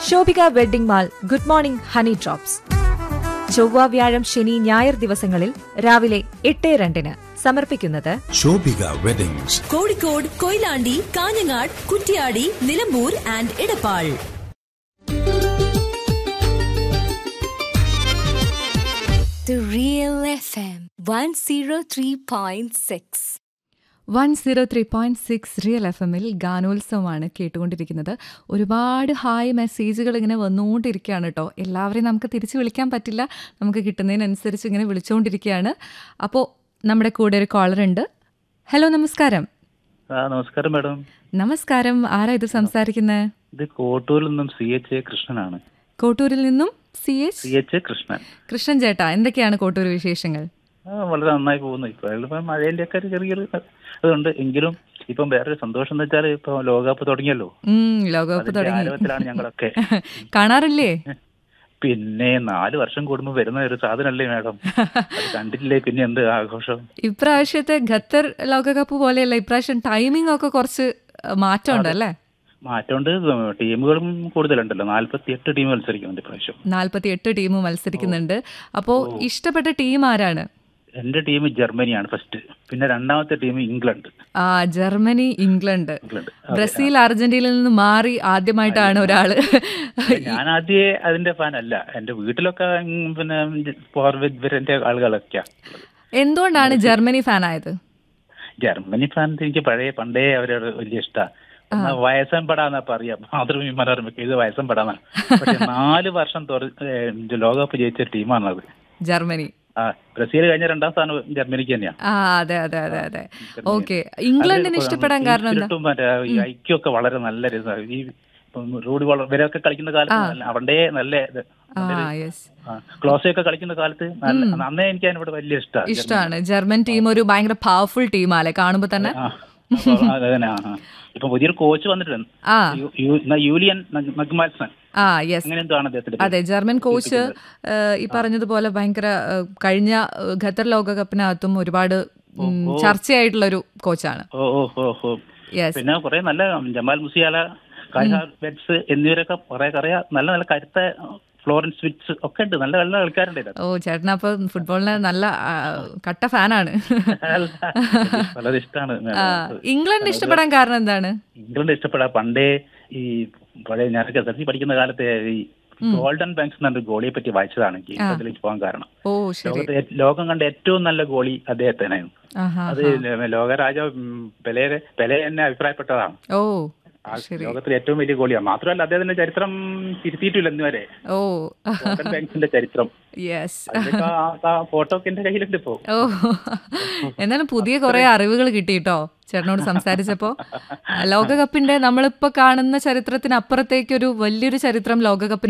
Shobhika wedding mall good morning honey drops ചൊവ്വ വ്യാഴം ശനി ഞായർ ദിവസങ്ങളിൽ രാവിലെ എട്ട് രണ്ടിന് സമർപ്പിക്കുന്നത് Shobhika weddings Kozhikode Koyilandy Kanhangad Kuttiady Nilambur and Edappal The Real FM 103.6. One zero three point six real F എമ്മിൽ ഗാനോത്സവമാണ് കേട്ടുകൊണ്ടിരിക്കുന്നത് ഒരുപാട് ഹായ് മെസ്സേജുകൾ ഇങ്ങനെ വന്നുകൊണ്ടിരിക്കുകയാണ് കേട്ടോ എല്ലാവരെയും നമുക്ക് തിരിച്ചു വിളിക്കാൻ പറ്റില്ല നമുക്ക് കിട്ടുന്നതിനനുസരിച്ച് ഇങ്ങനെ വിളിച്ചുകൊണ്ടിരിക്കുകയാണ് അപ്പോൾ നമ്മുടെ കൂടെ ഒരു കോളർ ഉണ്ട് ഹലോ നമസ്കാരം ആ നമസ്കാരം മാഡം നമസ്കാരം ആരാ ഇത് സംസാരിക്കുന്നത് ഇത് കോട്ടൂരിൽ നിന്നും സി എച്ച് എ കൃഷ്ണനാണ് കോട്ടൂരിൽ നിന്നും C H C H A Krishnan Krishnan ചേട്ടാ എന്തൊക്കെയാണ് കോട്ടൂർ വിശേഷങ്ങൾ ആ, വളരെ നന്നായി പോകുന്നു ഇപ്പൊ ഇപ്പം മഴേന്റെ ഒക്കെ ഒരു ചെറിയൊരു അതുണ്ട് എങ്കിലും ഇപ്പം വേറൊരു സന്തോഷം എന്ന് വെച്ചാൽ ഇപ്പൊ ലോകകപ്പ് തുടങ്ങിയല്ലോ ഉം, ലോകകപ്പ് അതിന്റെ തുടങ്ങി ആരവത്തിലാണ് ഞങ്ങളൊക്കെ കാണാറില്ലേ പിന്നെ നാല് വർഷം കൂടുമ്പോ വരുന്ന ഒരു സാധനല്ലേ മാഡം അത് കണ്ടിട്ടില്ലേ പിന്നെ എന്ത് ആഘോഷം ഇപ്രാവശ്യത്തെ ഖത്തർ ലോകകപ്പ് പോലെയല്ല ഇപ്രാവശ്യം ടൈമിംഗ് ഒക്കെ കുറച്ച് മാറ്റമുണ്ട് അല്ലേ മാറ്റമുണ്ട് ടീമുകളും കൂടുതലുണ്ടല്ലോ നാല്പത്തി എട്ട് ടീം മത്സരിക്കുന്നുണ്ട് ഇപ്രാവശ്യം നാൽപ്പത്തി എട്ട് ടീം മത്സരിക്കുന്നുണ്ട് അപ്പോൾ ഇഷ്ടപ്പെട്ട ടീം ആരാണ് എന്റെ ടീം ജർമ്മനിയാണ് ഫസ്റ്റ് പിന്നെ രണ്ടാമത്തെ ടീം ഇംഗ്ലണ്ട് ആ ജർമ്മനി ഇംഗ്ലണ്ട് ഇംഗ്ലണ്ട് ബ്രസീൽ അർജന്റീനയിൽ നിന്ന് മാറി ആദ്യമായിട്ടാണ് ഒരാള് ഞാൻ ആദ്യമേ അതിന്റെ ഫാൻ അല്ല എന്റെ വീട്ടിലൊക്കെ ഉം, പിന്നെ ഫോർവേഡ് വരന്റെ ആളുകളൊക്കെയാ എന്തുകൊണ്ടാണ് ജർമ്മനി ഫാൻ ആയത് ജർമ്മനി ഫാൻ എനിക്ക് പഴയ പണ്ടേ അവരോട് വലിയ ഇഷ്ടാ എന്നാ വയസ്സൻ പടാന്നാ പറയാ മാതൃഭൂമി മനോരമയ്ക്ക് ഇത് വയസ്സൻ പടാന്നാണ് പക്ഷെ നാല് വർഷം തുറ- ഏ, ഇത് ലോകകപ്പ് ജയിച്ച ടീമാണത് ജർമ്മനി ആ ബ്രസീൽ കഴിഞ്ഞ രണ്ടാം സ്ഥാനം ജർമ്മനിക്ക് തന്നെയാ ആ അതെ അതെ അതെ അതെ ഓക്കെ ഇംഗ്ലണ്ടിന് ഇഷ്ടപ്പെടാൻ കാരണം എന്താ സ്പിരിറ്റും മറ്റേ ഈ ഐക്യമൊക്കെ വളരെ നല്ല രസമാണ് ഈ ഇപ്പം റൂഡി വള- ഇവരൊക്കെ കളിക്കുന്ന കാലത്ത് നല്ല- അവിടെ നല്ല ഇത് ആ യെസ് ക്ലോസെ ഒക്കെ കളിക്കുന്ന കാലത്ത് നല്ല അന്നേ എനിക്ക് അതിനോട് വലിയ ഇഷ്ടമാണ് ഇഷ്ടമാണ് ജർമ്മൻ ടീം ഒരു ഭയങ്കര പവർഫുൾ ടീമാല്ലേ കാണുമ്പോ തന്നെ ആ അപ്പൊ അത് തന്നെ ആ, ആ. ഇപ്പൊ പുതിയൊരു കോച്ച് വന്നിട്ടുണ്ട് ആ യു- യു- എന്നാ യൂലിയൻ നഗ്- നഗ്മാൽസൺ ആ യെസ് അങ്ങനെ എന്തോ ആണ് അദ്ദേഹത്തിന്റെ അതെ ജർമ്മൻ കോച്ച് ഏഹ്, ഈ പറഞ്ഞതുപോലെ ഭയങ്കര ഏഹ്, കഴിഞ്ഞ ഏഹ്, ഖത്തർ ലോകകപ്പിനകത്തും ഒരുപാട് ഉം, ചർച്ചയായിട്ടുള്ള ഒരു കോച്ചാണ് ഓ ഓ ഓ ഓ യെസ് പിന്നെ കുറെ നല്ല ജമാൽ മുസിയാല കൈഹ വെറ്റ്സ് എന്നിവരൊക്കെ കുറെ അറിയാം നല്ല നല്ല കരുത്ത ഫ്ലോറൻസ് വിറ്റ്സ് ഒക്കെ ഉണ്ട് നല്ല നല്ല കളിക്കാരുണ്ട് ഇതിനകത്ത്. ഓ ചേട്ടൻ അപ്പൊ ഫുട്ബോളിന് നല്ല ആ, കട്ട ഫാനാണ് വളരെ ഇഷ്ടമാണ് ആ, ഇംഗ്ലണ്ട് ഇഷ്ടപ്പെടാൻ കാരണം എന്താണ് ഇംഗ്ലണ്ട് ഇഷ്ടപ്പെടാ പണ്ടേ ഈ പഴയ ഞാനൊക്കെ എസ് എൽ സി പഠിക്കുന്ന കാലത്ത് ഈ ഗോൾഡൻ ബാങ്ക്സ് എന്നൊരു ഗോളിയെ പറ്റി വായിച്ചതാണ് എനിക്ക് അതിലേക്ക് പോകാൻ കാരണം ഓ ശരി ലോകത്തെ ഏ- ലോകം കണ്ട ഏറ്റവും നല്ല ഗോളി അദ്ദേഹത്തിനായിരുന്നു ആഹാ അത് ലോകരാജ പെലെ പെലെ എന്നെ അഭിപ്രായപ്പെട്ടതാണ് ഓ ആ ശരി ലോകത്തിലെ ഏറ്റവും വലിയ ഗോളിയാണ് മാത്രമല്ല അദ്ദേഹത്തിന്റെ ചരിത്രം തിരുത്തിയിട്ടില്ല ഇന്നുവരെ ഓ ഗോൾഡൻ ബാങ്ക്സിന്റെ ചരിത്രം യെസ് അതിലൊക്കെ ആ- ആ ഫോട്ടോ ഒക്കെ എന്റെ കയ്യിലുണ്ട് ഇപ്പോ ഓ എന്നാലും പുതിയ കുറെ അറിവുകൾ കിട്ടിട്ടോ ചേട്ടനോട് സംസാരിച്ചപ്പോ ലോകകപ്പിന്റെ നമ്മളിപ്പോ കാണുന്ന ചരിത്രത്തിനപ്പുറത്തേക്ക് ഒരു വലിയൊരു ചരിത്രം ലോകകപ്പിന്